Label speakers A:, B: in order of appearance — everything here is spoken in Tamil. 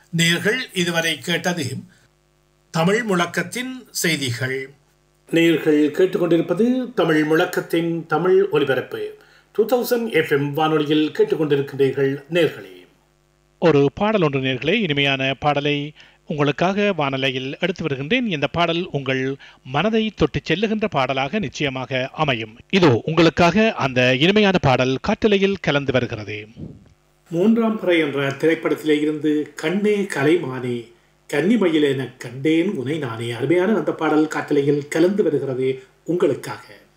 A: நேர்கள் இதுவரை கேட்டது தமிழ் முழக்கத்தின் செய்திகள் நேர்கள் கேட்டுக்கொண்டிருப்பது தமிழ் முழக்கத்தின் தமிழ் ஒலிபரப்பு டூ தௌசண்ட் எஃப்எம் வானொலியில் கேட்டுக்கொண்டிருக்கிறீர்கள் நேர்களே
B: ஒரு பாடல் ஒன்று நேர்களே இனிமையான பாடலை உங்களுக்காக வானலையில் எடுத்து வருகின்றேன் இந்த பாடல் உங்கள் மனதை தொட்டு செல்லுகின்ற பாடலாக நிச்சயமாக அமையும் இதோ உங்களுக்காக அந்த இனிமையான பாடல் காற்றலையில் கலந்து வருகிறது
A: மூன்றாம் பிறை என்ற திரைப்படத்திலே இருந்து கண்ணே கலைமானே கன்னிமயில் என கண்டேன் உனை நானே அருமையான அந்த பாடல் காட்டலையில் கலந்து வருகிறது உங்களுக்காக